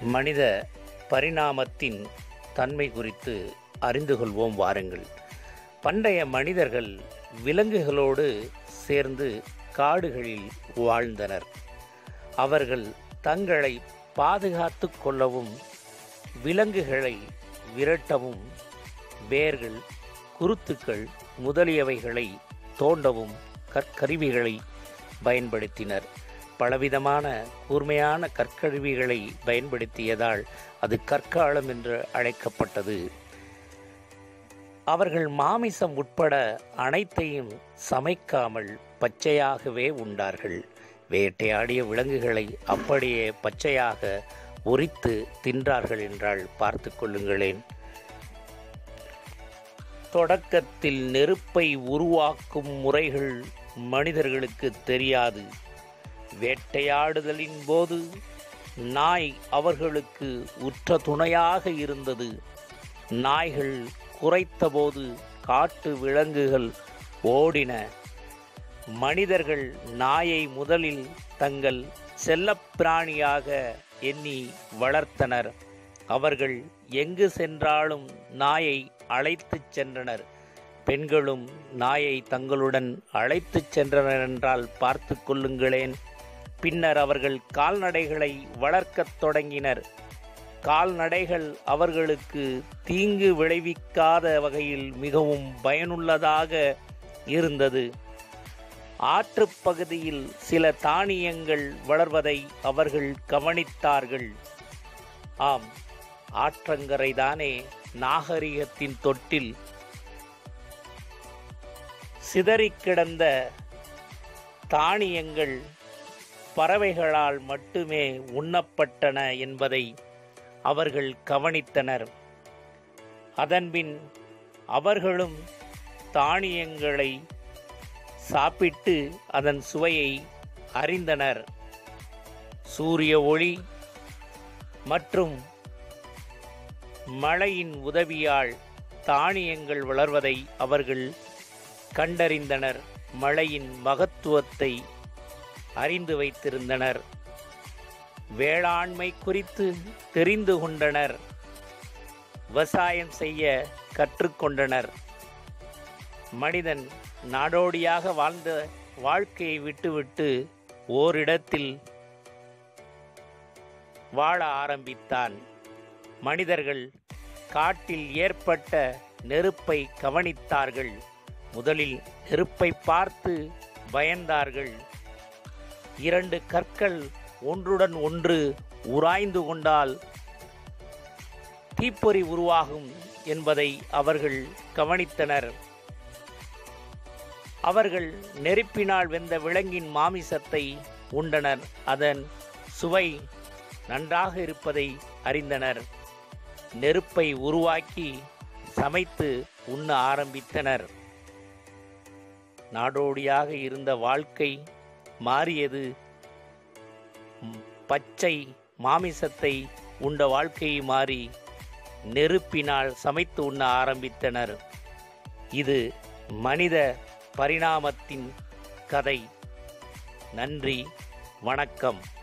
மனித பரிணாமத்தின் தன்மை குறித்து அறிந்து கொள்வோம் வாருங்கள் பண்டைய மனிதர்கள் விலங்குகளோடு சேர்ந்து காடுகளில் வாழ்ந்தனர் அவர்கள் தங்களை பாதுகாத்து கொள்ளவும் விலங்குகளை விரட்டவும் வேர்கள் குருத்துக்கள் முதலியவைகளை தோண்டவும் கற்கருவிகளை பயன்படுத்தினர் பலவிதமான கூர்மையான கற்கருவிகளை பயன்படுத்தியதால் அது கற்காலம் என்று அழைக்கப்பட்டது அவர்கள் மாமிசம் உட்பட அனைத்தையும் சமைக்காமல் பச்சையாகவே உண்டார்கள் வேட்டையாடிய விலங்குகளை அப்படியே பச்சையாக உரித்து தின்றார்கள் என்றால் பார்த்து கொள்ளுங்களேன் தொடக்கத்தில் நெருப்பை உருவாக்கும் முறைகள் மனிதர்களுக்கு தெரியாது வேட்டையாடுதலின் போது நாய் அவர்களுக்கு உற்ற துணையாக இருந்தது நாய்கள் குறைத்தபோது காட்டு விலங்குகள் ஓடின மனிதர்கள் நாயை முதலில் தங்கள் செல்லப்பிராணியாக எண்ணி வளர்த்தனர் அவர்கள் எங்கு சென்றாலும் நாயை அழைத்துச் சென்றனர் பெண்களும் நாயை தங்களுடன் அழைத்துச் சென்றனர் என்றால் பார்த்து கொள்ளுங்களேன் பின்னர் அவர்கள் கால்நடைகளை வளர்க்கத் தொடங்கினர் கால்நடைகள் அவர்களுக்கு தீங்கு விளைவிக்காத வகையில் மிகவும் பயனுள்ளதாக இருந்தது ஆற்றுப் பகுதியில் சில தானியங்கள் வளர்வதை அவர்கள் கவனித்தார்கள் ஆம் ஆற்றங்கரைதானே நாகரிகத்தின் தொட்டில் சிதறிக் கிடந்த தானியங்கள் பறவைகளால் மட்டுமே உண்ணப்பட்டன என்பதை அவர்கள் கவனித்தனர் அதன்பின் அவர்களும் தானியங்களை சாப்பிட்டு அதன் சுவையை அறிந்தனர் சூரிய ஒளி மற்றும் மழையின் உதவியால் தானியங்கள் வளர்வதை அவர்கள் கண்டறிந்தனர் மழையின் மகத்துவத்தை அறிந்து வைத்திருந்தனர் வேளாண்மை குறித்து தெரிந்து கொண்டனர் விவசாயம் செய்ய கற்றுக்கொண்டனர் மனிதன் நாடோடியாக வாழ்ந்த வாழ்க்கையை விட்டுவிட்டு ஓரிடத்தில் வாழ ஆரம்பித்தான் மனிதர்கள் காட்டில் ஏற்பட்ட நெருப்பை கவனித்தார்கள் முதலில் நெருப்பை பார்த்து பயந்தார்கள் இரண்டு கற்கள் ஒன்றுடன் ஒன்று உராய்ந்து கொண்டால் தீப்பொறி உருவாகும் என்பதை அவர்கள் கவனித்தனர் அவர்கள் நெருப்பினால் வெந்த விலங்கின் மாமிசத்தை உண்டனர் அதன் சுவை நன்றாக இருப்பதை அறிந்தனர் நெருப்பை உருவாக்கி சமைத்து உண்ண ஆரம்பித்தனர் நாடோடியாக இருந்த வாழ்க்கை மாறியது பச்சை மாமிசத்தை உண்ட வாழ்க்கை மாறி நெருப்பினால் சமைத்து உண்ண ஆரம்பித்தனர் இது மனித பரிணாமத்தின் கதை நன்றி வணக்கம்